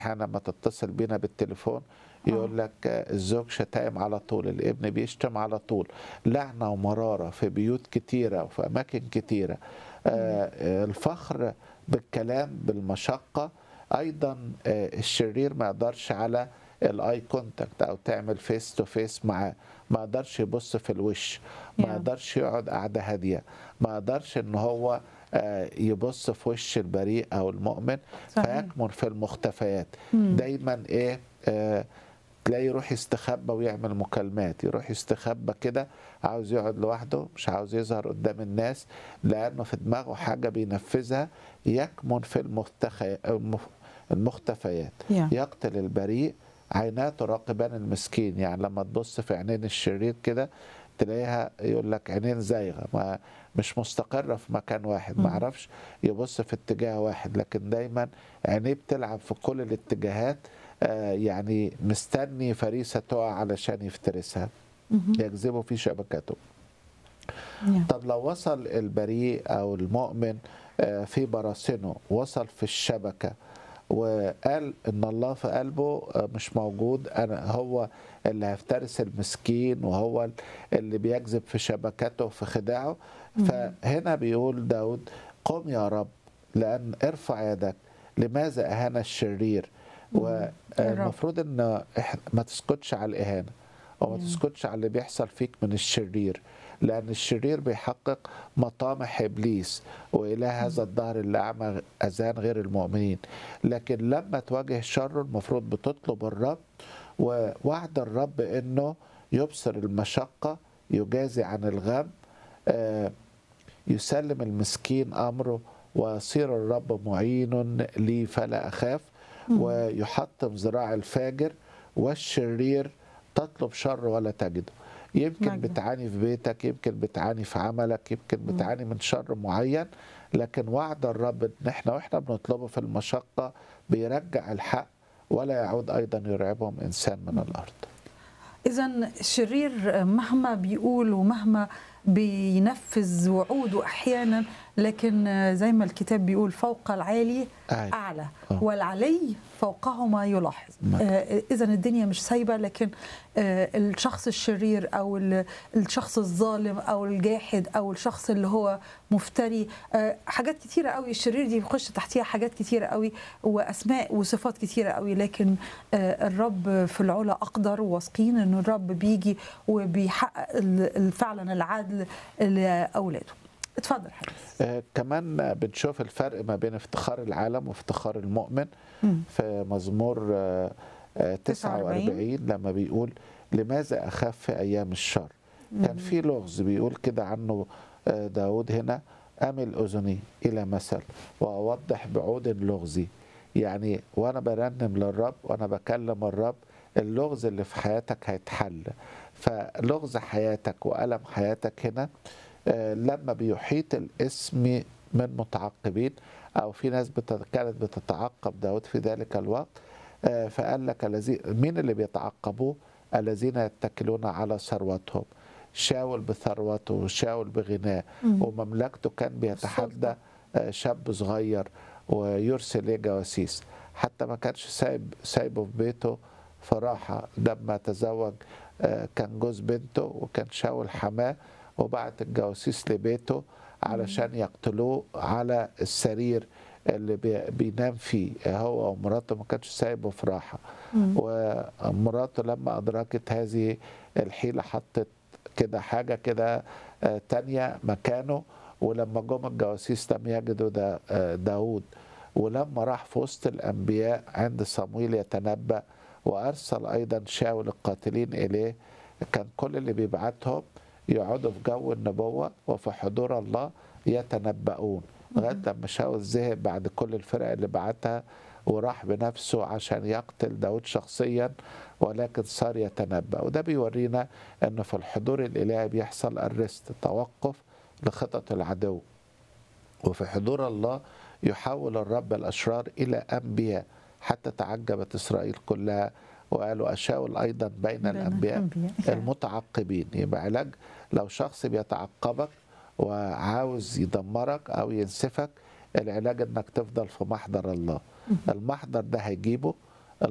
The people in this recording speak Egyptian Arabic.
احيانا لما تتصل بينا بالتليفون يقول لك آه، الزوج شتائم على طول الابن بيشتم على طول لعنة ومرارة في بيوت كتيرة وفي أماكن كتيرة آه، آه، الفخر بالكلام بالمشقة أيضا آه، الشرير ما يقدرش على الاي كونتاكت او تعمل فيس تو فيس معاه ما يقدرش يبص في الوش ما Yeah. يقدرش يقعد قعده هاديه ما يقدرش ان هو آه، يبص في وش البريء او المؤمن صحيح. فيكمن في المختفيات مم. دايما ايه آه تلاقيه يروح يستخبى ويعمل مكالمات يروح يستخبى كده عاوز يقعد لوحده مش عاوز يظهر قدام الناس لانه في دماغه حاجه بينفذها يكمن في المختخي المخ- المختفيات Yeah. يقتل البريء عيناه تراقبان المسكين يعني لما تبص في عينين الشرير كده تلاقيها يقول لك عينين زايغه ما مش مستقره في مكان واحد ما مم. عرفش يبص في اتجاه واحد لكن دايما عينيه بتلعب في كل الاتجاهات آه، يعني مستني فريسه تقع علشان يفترسها مهم. يجذبه في شبكته Yeah. طب لو وصل البريء او المؤمن آه، في براثنه وصل في الشبكه وقال ان الله في قلبه آه، مش موجود انا هو اللي هيفترس المسكين وهو اللي بيجذب في شبكته في خداعه فهنا بيقول داود قم يا رب لان ارفع يدك لماذا اهان الشرير والمفروض ان إح- ما تسكتش على الاهانه وما مم. تسكتش على اللي بيحصل فيك من الشرير لأن الشرير بيحقق مطامح إبليس وإله هذا الدهر اللي أعمى أذان غير المؤمنين لكن لما تواجه شره المفروض بتطلب الرب ووعد الرب إنه يبصر المشقة يجازي عن الغم آه، يسلم المسكين أمره ويصير الرب معين لي فلا أخاف ويحطم ذراع الفاجر والشرير تطلب شر ولا تجده يمكن مجد. بتعاني في بيتك يمكن بتعاني في عملك يمكن بتعاني من شر معين لكن وعد الرب ان احنا واحنا بنطلبه في المشقة بيرجع الحق ولا يعود ايضا يرعبهم انسان من الارض إذا الشرير مهما بيقول ومهما بينفذ وعوده أحيانا لكن زي ما الكتاب بيقول فوق العالي أي. أعلى آه. والعلي فوقهما يلاحظ نعم. إذا الدنيا مش سايبة لكن آه، الشخص الشرير أو ال- الشخص الظالم أو الجاحد أو الشخص اللي هو مفتري آه، حاجات كتيرة قوي الشرير دي بيخش تحتيها حاجات كتيرة قوي وأسماء وصفات كتيرة قوي لكن آه، الرب في العلا أقدر وواثقين إنه الرب بيجي وبيحقق ال- ال- فعلا العدل لأولاده اتفضل حدث آه، كمان بنشوف الفرق ما بين افتخار العالم وافتخار المؤمن مم. في مزمور آه، آه، 49 49 لما بيقول لماذا أخاف في أيام الشر كان في لغز بيقول كده عنه آه، داود هنا أمل أذني إلى مثل وأوضح بعود لغزي يعني وأنا برنم للرب وأنا بكلم الرب اللغز اللي في حياتك هيتحل فلغز حياتك وألم حياتك هنا آه، لما بيحيط الاسم من متعقبين أو في ناس بت- كانت بتتعقب داود في ذلك الوقت آه، فقال لك الذي مين اللي بيتعقبوه الذين يتكلون على ثروتهم شاول بثروته شاول بغناه مم. ومملكته كان بيتحدى آه، شاب صغير ويرسل ليه جواسيس حتى ما كانش سايب سايبه في بيته في راحة لما تزوج آه، كان جوز بنته وكان شاول حماه وبعت الجواسيس لبيته علشان يقتلوه على السرير اللي بي- بينام فيه هو ومراته ما كانش سايبه في راحة مم. ومراته لما أدركت هذه الحيلة حطت كده حاجة كده آه، تانية مكانه ولما جم الجواسيس لم يجدوا دا آه، داود ولما راح في وسط الأنبياء عند صمويل يتنبأ وأرسل أيضا شاول القاتلين إليه كان كل اللي بيبعتهم يقعدوا في جو النبوة وفي حضور الله يتنبؤون لغاية لما شاول زهق بعد كل الفرق اللي بعتها وراح بنفسه عشان يقتل داود شخصيا ولكن صار يتنبأ وده بيورينا أنه في الحضور الإلهي بيحصل الرست توقف لخطط العدو وفي حضور الله يحول الرب الأشرار إلى أنبياء حتى تعجبت إسرائيل كلها وقالوا أشاول أيضا بين بين الأنبياء الأنبياء. المتعقبين يبقى علاج لو شخص بيتعقبك وعاوز يدمرك أو ينسفك العلاج انك تفضل في محضر الله المحضر ده هيجيبه